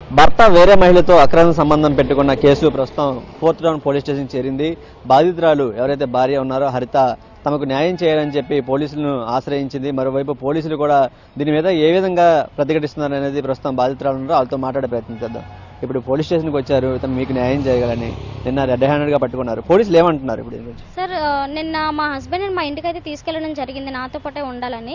భర్త వేరే మహిళతో అక్రమ సంబంధం పెట్టుకున్న కేసు ప్రస్తుతం ఫోర్త్ టౌన్ పోలీస్ స్టేషన్ చేరింది బాధితురాలు ఎవరైతే భార్య ఉన్నారో హరిత తమకు న్యాయం చేయాలని చెప్పి పోలీసులను ఆశ్రయించింది మరోవైపు పోలీసులు కూడా దీని మీద ఏ విధంగా ప్రతిఘటిస్తున్నారు అనేది ప్రస్తుతం బాధితురాలు ఉన్నారో వాళ్ళతో మాట్లాడే ప్రయత్నం చేద్దాం ఇప్పుడు పోలీస్ స్టేషన్కి వచ్చారు ఇతను మీకు న్యాయం చేయగలని నిన్న రెడ్ హ్యాండెడ్గా పట్టుకున్నారు పోలీసులు ఏమంటున్నారు ఇప్పుడు దీని గురించి? సార్ ఆ, నిన్న మా హస్బెండ్ మా ఇంటికి అయితే తీసుకెళ్ళడం జరిగింది నాతో పాటే ఉండాలని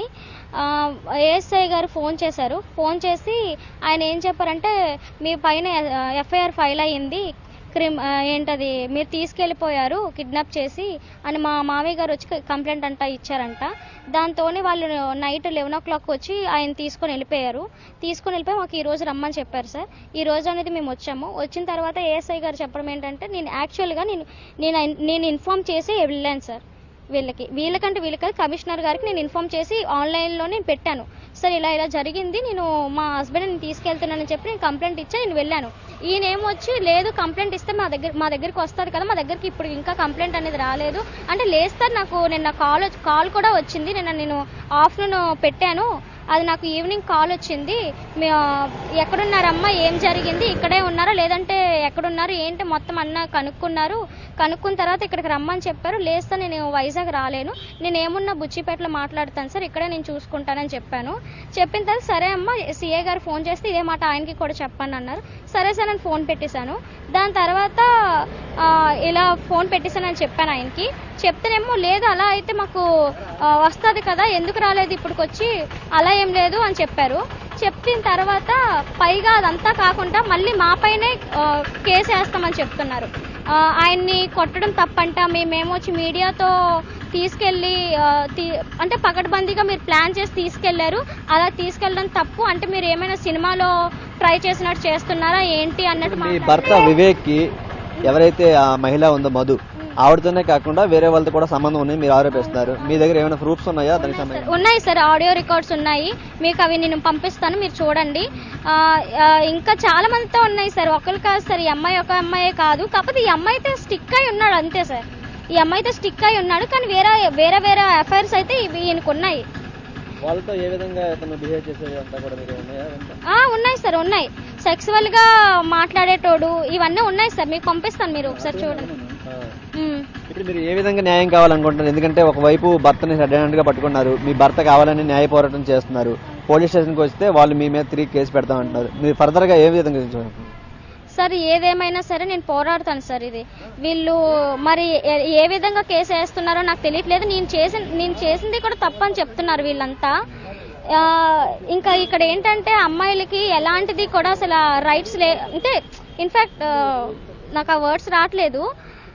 ఏఎస్ఐ గారు ఫోన్ చేశారు ఫోన్ చేసి ఆయన ఏం చెప్పారంటే మీ పైన ఎఫ్ఐఆర్ ఫైల్ అయ్యింది క్రిమ్ ఆ, ఏంటది మీరు తీసుకెళ్ళిపోయారు కిడ్నాప్ చేసి అని మా మామయ్య గారు వచ్చి కంప్లైంట్ అంట ఇచ్చారంట దాంతోనే వాళ్ళు నైట్ లెవెన్ ఓ క్లాక్ వచ్చి ఆయన తీసుకొని వెళ్ళిపోయారు తీసుకొని వెళ్ళిపోయి మాకు ఈ రోజు రమ్మని చెప్పారు సార్ ఈ రోజు అనేది మేము వచ్చాము వచ్చిన తర్వాత ఏఎస్ఐ గారు చెప్పడం ఏంటంటే నేను యాక్చువల్గా నేను నేను నేను ఇన్ఫామ్ చేసి వెళ్ళాను సార్ వీళ్ళకి వీళ్ళకంటే వీళ్ళకి కమిషనర్ గారికి నేను ఇన్ఫామ్ చేసి ఆన్లైన్లో నేను పెట్టాను సార్ ఇలా ఇలా జరిగింది నేను మా హస్బెండ్ నేను తీసుకెళ్తున్నానని చెప్పి నేను కంప్లైంట్ ఇచ్చా నేను వెళ్ళాను ఈయన ఏమొచ్చి లేదు కంప్లైంట్ ఇస్తే మా దగ్గర మా దగ్గరికి వస్తుంది కదా మా దగ్గరికి ఇప్పుడు ఇంకా కంప్లైంట్ అనేది రాలేదు అంటే లేదు సార్ నాకు నిన్న కాల్ కాల్ కూడా వచ్చింది నిన్న నేను ఆఫ్టర్నూన్ పెట్టాను అది నాకు ఈవినింగ్ కాల్ వచ్చింది మీ ఎక్కడున్నారమ్మా ఏం జరిగింది ఇక్కడే ఉన్నారా లేదంటే ఎక్కడున్నారు ఏంటి మొత్తం అన్న కనుక్కున్నారు కనుక్కున్న తర్వాత ఇక్కడికి రమ్మని చెప్పారు లేదు సార్ నేను వైజాగ్ రాలేను నేను ఏమున్నా బుచ్చిపేటలో మాట్లాడతాను సార్ ఇక్కడే నేను చూసుకుంటానని చెప్పాను చెప్పిన తర్వాత సరే అమ్మ సీఏ గారు ఫోన్ చేస్తే ఇదే మాట ఆయనకి కూడా చెప్పండి అన్నారు సరే సార్ నేను ఫోన్ పెట్టేశాను దాని తర్వాత ఆ, ఇలా ఫోన్ పెట్టేశానని చెప్పాను ఆయనకి చెప్తేనేమో లేదు అలా అయితే మాకు వస్తుంది కదా ఎందుకు రాలేదు ఇప్పటికొచ్చి అలా ఏం లేదు అని చెప్పారు చెప్పిన తర్వాత పైగా అదంతా కాకుండా మళ్ళీ మా పైనే ఆ, కేసు వేస్తామని చెప్తున్నారు ఆ, ఆయన్ని కొట్టడం తప్పంట మేమేమో వచ్చి మీడియాతో తీసుకెళ్ళి ఆ, తీ- అంటే పకడ్బందీగా మీరు ప్లాన్ చేసి తీసుకెళ్లారు అలా తీసుకెళ్ళడం తప్పు అంటే మీరు ఏమైనా సినిమాలో ట్రై చేసినట్టు చేస్తున్నారా ఏంటి అన్నట్టు మీ మాట్లాడారు. భర్త వివేక్కి ఎవరైతే ఆ మహిళ ఉందో మధు ఆవిడతోనే కాకుండా వేరే వాళ్ళతో కూడా సంబంధం ఉన్నాయి మీరు ఆరోపిస్తున్నారు మీ దగ్గర ఏమైనా ప్రూఫ్స్ ఉన్నాయా దానికి సంబంధించి ఉన్నాయి సార్ ఆడియో రికార్డ్స్ ఉన్నాయి మీకు అవి నేను పంపిస్తాను మీరు చూడండి ఆ, ఆ, ఇంకా చాలా మందితో ఉన్నాయి సార్ ఒకరు కాదు సార్ ఈ అమ్మాయి ఒక అమ్మాయే కాదు కాకపోతే ఈ అమ్మాయి అయితే స్టిక్ అయి ఉన్నాడు అంతే సార్ ఈ అమ్మాయి అయితే స్టిక్ అయి ఉన్నాడు కానీ వేరే వేరే వేరే అఫైర్స్ అయితే ఇవి ఈయనకు ఉన్నాయి వాళ్ళతో ఏ విధంగా అతను బిహేవ్ చేసేది అంతా కూడా మీకు ఉన్నాయా అదంతా? ఆ, ఉన్నాయి సార్ ఉన్నాయి సెక్సువల్ గా మాట్లాడేటోడు ఇవన్నీ ఉన్నాయి సార్ మీకు పంపిస్తాను మీరు ఒకసారి చూడండి ఆ. ఉమ్. ఇప్పుడు మీరు ఏ విధంగా న్యాయం కావాలనుకుంటున్నారు ఎందుకంటే ఒకవైపు భర్తని సడన్ గా పట్టుకున్నారు మీ భర్త కావాలని న్యాయ పోరాటం చేస్తున్నారు పోలీస్ స్టేషన్కి వస్తే వాళ్ళు మీ మీద తిరిగి కేసు పెడతామంటున్నారు మీరు ఫర్దర్ గా ఏ విధంగా చూడాలి? సార్ ఏదేమైనా సరే నేను పోరాడతాను సార్ ఇది వీళ్ళు మరి ఏ- ఏ విధంగా కేసు వేస్తున్నారో నాకు తెలియట్లేదు నేను చేసిన నేను చేసింది కూడా తప్పని చెప్తున్నారు వీళ్ళంతా ఆ, ఇంకా ఇక్కడ ఏంటంటే అమ్మాయిలకి ఎలాంటిది కూడా అసలు రైట్స్ లే అంటే ఇన్ఫ్యాక్ట్ నాకు ఆ వర్డ్స్ రావట్లేదు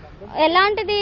ఎలాంటిది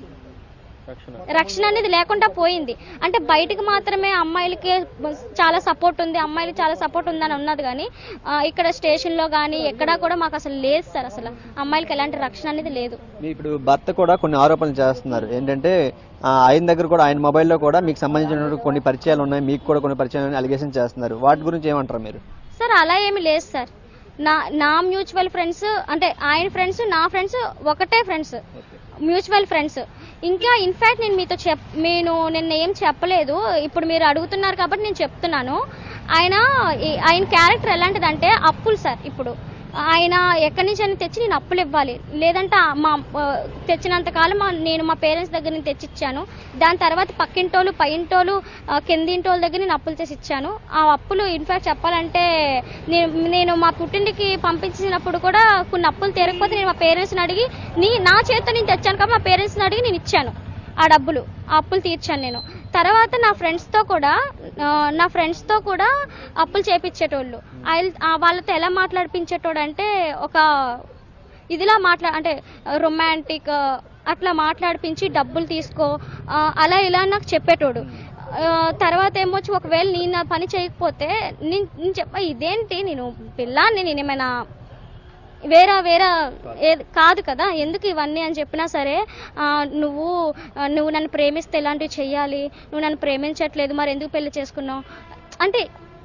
రక్షణ అనేది లేకుండా పోయింది అంటే బయటకు మాత్రమే అమ్మాయిలకి చాలా సపోర్ట్ ఉంది అమ్మాయిలకి చాలా సపోర్ట్ ఉందని ఉన్నది కానీ ఆ, ఇక్కడ స్టేషన్లో కానీ ఎక్కడా కూడా మాకు అసలు లేదు సార్ అసలు అమ్మాయిలకి ఎలాంటి రక్షణ అనేది లేదు మీ ఇప్పుడు భర్త కూడా కొన్ని ఆరోపణలు చేస్తున్నారు ఏంటంటే ఆ, ఆయన దగ్గర కూడా ఆయన మొబైల్లో కూడా మీకు సంబంధించిన కొన్ని పరిచయాలు ఉన్నాయి మీకు కూడా కొన్ని పరిచయాలు ఉన్నాయి అలిగేషన్ చేస్తున్నారు వాటి గురించి ఏమంటారు మీరు సార్ అలా ఏమి లేదు సార్ నా నా మ్యూచువల్ ఫ్రెండ్స్ అంటే ఆయన ఫ్రెండ్స్ నా ఫ్రెండ్స్ ఒకటే ఫ్రెండ్స్ మ్యూచువల్ ఫ్రెండ్స్ ఇంకా ఇన్ఫ్యాక్ట్ నేను మీతో చెప్ నేను నిన్న ఏం చెప్పలేదు ఇప్పుడు మీరు అడుగుతున్నారు కాబట్టి నేను చెప్తున్నాను ఆయన ఈ- ఆయన క్యారెక్టర్ ఎలాంటిదంటే అప్పులు సార్ ఇప్పుడు ఆయన ఎక్కడి నుంచి అయినా తెచ్చి నేను అప్పులు ఇవ్వాలి లేదంటే ఆ మా ఆ, తెచ్చినంత కాలం మా- నేను మా పేరెంట్స్ దగ్గర నుంచి తెచ్చిచ్చాను దాని తర్వాత పక్కింటోళ్ళు పైంటోళ్ళు ఆ, కిందింటోళ్ళ దగ్గర నేను అప్పులు చేసి ఇచ్చాను ఆ అప్పులు ఇన్ఫాక్ట్ చెప్పాలంటే నేను నేను మా పుట్టింటికి పంపించినప్పుడు కూడా కొన్ని అప్పులు తీరకపోతే నేను మా పేరెంట్స్ని అడిగి నీ నా చేతితో నేను తెచ్చాను కాబట్టి మా పేరెంట్స్ని అడిగి నేను ఇచ్చాను ఆ డబ్బులు ఆ అప్పులు తీర్చాను నేను తర్వాత నా ఫ్రెండ్స్తో కూడా ఆ, నా ఫ్రెండ్స్తో కూడా అప్పులు చేపించేటోళ్ళు ఆయన ఆ వాళ్ళతో ఎలా మాట్లాడిపించేటోడు అంటే ఒక ఇదిలా మాట్లా అంటే రొమాంటిక్ అట్లా మాట్లాడిపించి డబ్బులు తీసుకో ఆ, అలా ఇలా నాకు చెప్పేటోడు ఆ, తర్వాత ఏమొచ్చి ఒకవేళ నేను నా పని చేయకపోతే నేను నేను చెప్ప ఇదేంటి నేను పిల్లాన్ని నేను ఏమైనా వేరే వేరే ఏ- కాదు కదా ఎందుకు ఇవన్నీ అని చెప్పినా సరే ఆ, నువ్వు ఆ, నువ్వు నన్ను ప్రేమిస్తే ఇలాంటివి చెయ్యాలి నువ్వు నన్ను ప్రేమించట్లేదు మరి ఎందుకు పెళ్లి చేసుకున్నావు అంటే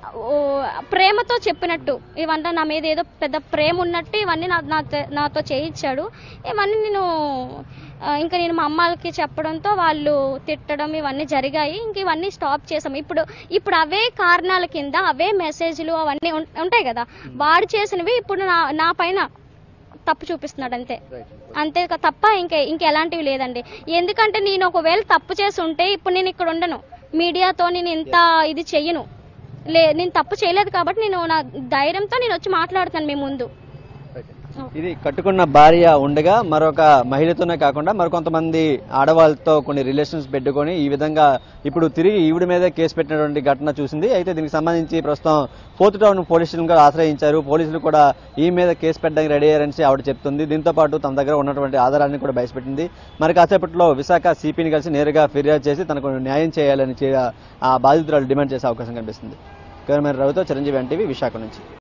ఓ, ప్రేమతో చెప్పినట్టు ఇవంతా నా మీద ఏదో పెద్ద ప్రేమ ఉన్నట్టు ఇవన్నీ నా నాతో- నాతో చేయించాడు ఇవన్నీ నేను ఆ, ఇంకా నేను మా అమ్మకి చెప్పడంతో వాళ్ళు తిట్టడం ఇవన్నీ జరిగాయి ఇంక ఇవన్నీ స్టాప్ చేసాం ఇప్పుడు ఇప్పుడు అవే కారణాల కింద అవే మెసేజ్లు అవన్నీ ఉం- ఉంటాయి కదా వాడు చేసినవి ఇప్పుడు నా నా పైన తప్పు చూపిస్తున్నాడు అంతే అంతే క- తప్ప ఇంకే ఇంకెలాంటివి లేదండి ఎందుకంటే నేను ఒకవేళ తప్పు చేసి ఉంటే ఇప్పుడు నేను ఇక్కడ ఉండను మీడియాతో నేను ఇంత ఇది చెయ్యను లే నేను తప్పు చేయలేదు కాబట్టి నేను నా ధైర్యంతో నేను వచ్చి మాట్లాడుతాను మీ ముందు ఇది కట్టుకున్న భార్య ఉండగా మరొక మహిళతోనే కాకుండా మరికొంతమంది ఆడవాళ్ళతో కొన్ని రిలేషన్స్ పెట్టుకొని ఈ విధంగా ఇప్పుడు తిరిగి ఈవిడ మీదే కేసు పెట్టినటువంటి ఘటన చూసింది అయితే దీనికి సంబంధించి ప్రస్తుతం ఫోర్త్ టౌన్ పోలీస్ స్టేషన్ కూడా ఆశ్రయించారు పోలీసులు కూడా ఈ మీద కేసు పెట్టడానికి రెడీ అయ్యారని ఆవిడ చెప్తుంది దీంతో పాటు తన దగ్గర ఉన్నటువంటి ఆధారాన్ని కూడా బయటపెట్టింది మరి కాసేపట్లో విశాఖ సిపిని కలిసి నేరుగా ఫిర్యాదు చేసి తనకు న్యాయం చేయాలని చే- ఆ బాధితురాలు డిమాండ్ చేసే అవకాశం కనిపిస్తుంది కెమెరా రవితో చిరంజీవి ఎన్టీవీ విశాఖ నుంచి